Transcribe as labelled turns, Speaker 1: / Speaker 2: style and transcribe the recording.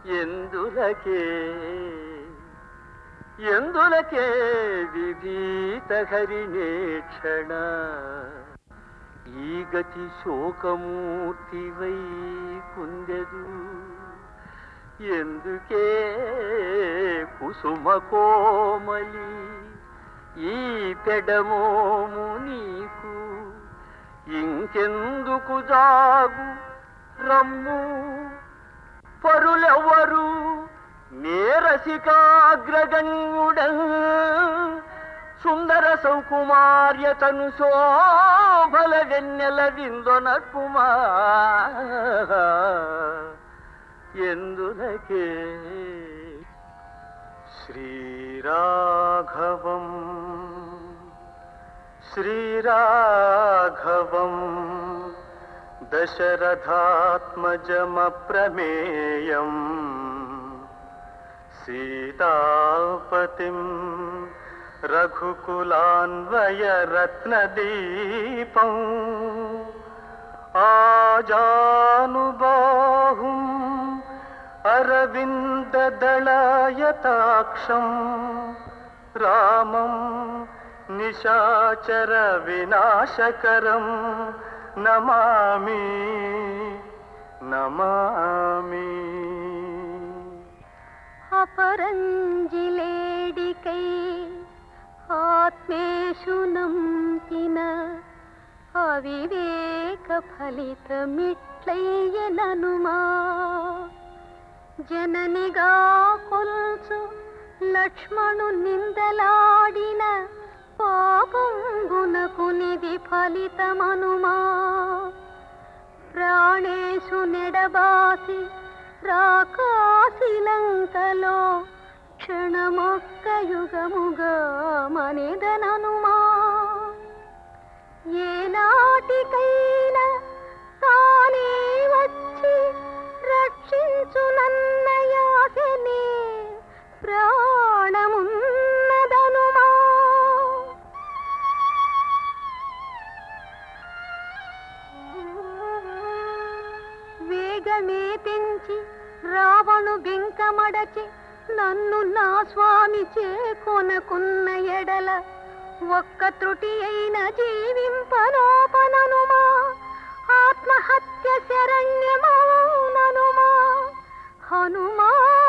Speaker 1: ఎందులకే ఎందులకే విభీత హరిణేక్షణ ఈ గతి శోకమూర్తివై కుందెదు ఎందుకే కుసుమ కోమలి ఈ పెడమోము నీకు ఇంకెందుకు జాగు రమ్ము పరులెవ్వరు నేరసికాగ్రగణ్యుడ సుందర సౌకుమార్యతను శోభల వెన్నెల విందొనకుమా ఎందులకే శ్రీరాఘవం శ్రీరాఘవం దశరథాత్మజమప్రమేయం సీతాపతిం రఘుకులాన్వయరత్నదీపం ఆజానుబాహుం అరవిందదళాయతాక్షం రామం నిశాచర వినాశకరం నమామి నమామి
Speaker 2: అపరంజిలేడికై ఆత్మేషు నంపిన అవివేక ఫలితమిట్లయ్యననుమా జననిగా కొల్చు లక్ష్మణు నిందలాడిన పాపం గుణకునిది ఫలితమనుమా ప్రాణేశు నెడబాసి రాకాశిలంకలో క్షణమొక్క యుగముగా మనిదననుమా ఏనాటికైనా తానే వచ్చి రక్షించునన్నయాసనే ప్రాణమున్నదనుమా వేగమే పెంచి రావణు బింకమడచి నన్ను నా స్వామి చేకొనకున్న ఎడల ఒక్క త్రుటి అయిన జీవింపలోపననుమా ఆత్మహత్య శరణ్యమౌననుమా హనుమా